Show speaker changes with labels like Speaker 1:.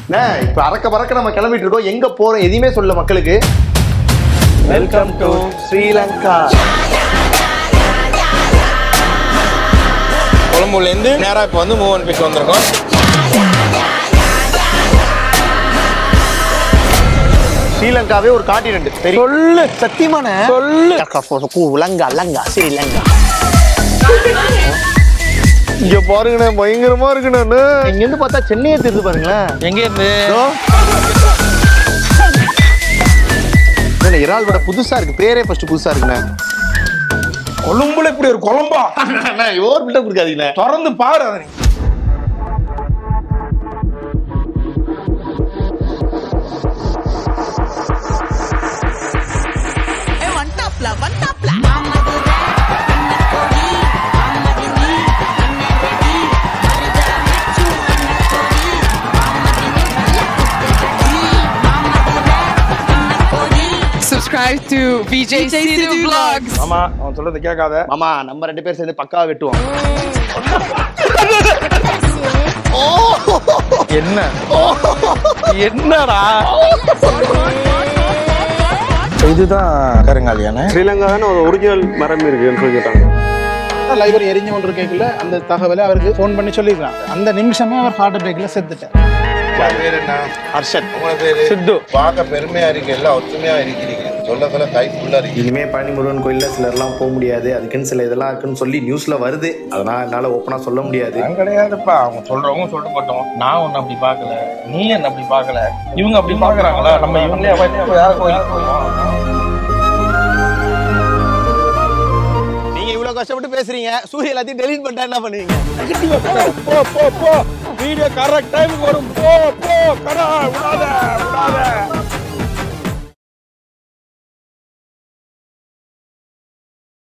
Speaker 1: அண்ணே, இப்ப அறக்க பறக்க நம்ம கிளம்பிட்டு இருக்கோம் எங்க போறோம் எதையுமே சொல்ல மக்களுக்கு வெல்கம் டு ஸ்ரீலங்கா
Speaker 2: கொழம்புலேருந்து நேராக இப்போ வந்து மூவ் பேச வந்திருக்கோம்
Speaker 1: ஸ்ரீலங்காவே ஒரு காண்டினென்ட் சொல்லு சத்தியமான சொல்லு லங்கா லங்கா ஸ்ரீலங்கா இங்க பாருங்கண்ணே பயங்கரமா இருக்குண்ணே இங்க இருந்து பார்த்தா சென்னையே தெரியுது பாருங்களேன்
Speaker 2: எங்க இருந்து
Speaker 1: இதோ. இல்ல, இறால் விட புதுசா இருக்கு பேரே ஃபர்ஸ்ட் புதுசா இருக்குண்ணே
Speaker 2: கொழும்புல இப்படி ஒரு குழம்பா
Speaker 1: அண்ணா, ஓவர் பில்டப் கொடுக்காதீங்கண்ணே
Speaker 2: திறந்து பாரு அதை நீ.
Speaker 3: Eh, mantap lah, mantap lah.
Speaker 4: Subscribe to VJ, Sidhu Vlogs.
Speaker 2: ஆமா அவன் சொல்றதை கேட்காத
Speaker 1: மாமா நம்ம ரெண்டு பேரும் சேர்ந்து பக்காவா வெட்டுவோம்
Speaker 2: என்ன என்னடா இதுதான் கருங்காலியானே
Speaker 5: ஸ்ரீலங்கா தானே ஒரு ஒரிஜினல் மரம் இருக்குன்னு சொல்லிட்டாங்க
Speaker 6: லைப்ரரி எரிஞ்சு கொண்டு இருக்கைக்குள்ள அந்த தகவலை அவருக்கு ஃபோன் பண்ணி சொல்லியிருக்காங்க அந்த நிமிஷமே அவர் ஹார்ட் அட்டாக்ல செத்துட்டார்
Speaker 7: பேர் என்ன
Speaker 1: ஹர்ஷத்
Speaker 7: உங்களோட பேரு
Speaker 2: சித்து
Speaker 7: பார்க்க பெருமையா இருக்கு எல்லாம் ஒற்றுமையா இருக்கிறீங்க சொல்ல சொல்ல கை ஃபுல்லா இருக்கு
Speaker 8: இனிமே பழனி முருகன் கோயில்ல சிலர்லாம் போக முடியாது அதுக்குன்னு சில இதெல்லாம் இருக்குன்னு சொல்லி நியூஸ்ல வருது அதனால என்னால ஓப்பனா சொல்ல முடியாது
Speaker 2: நான் கிடையாதுப்பா அவங்க சொல்றவங்க சொல்லிட்டு போட்டோம் நான் ஒன்னு அப்படி பார்க்கல நீ என்ன அப்படி பார்க்கல இவங்க அப்படி பாக்குறாங்களா நம்ம இவங்களே அப்ப யார கோயில்
Speaker 1: நீங்க இவ்வளவு கஷ்டப்பட்டு பேசுறீங்க சூரிய எல்லாத்தையும் டெலீட் பண்ணிட்டா என்ன பண்ணுவீங்க
Speaker 2: போ போ போ வீடியோ கரெக்ட் டைமுக்கு வரும் போ போ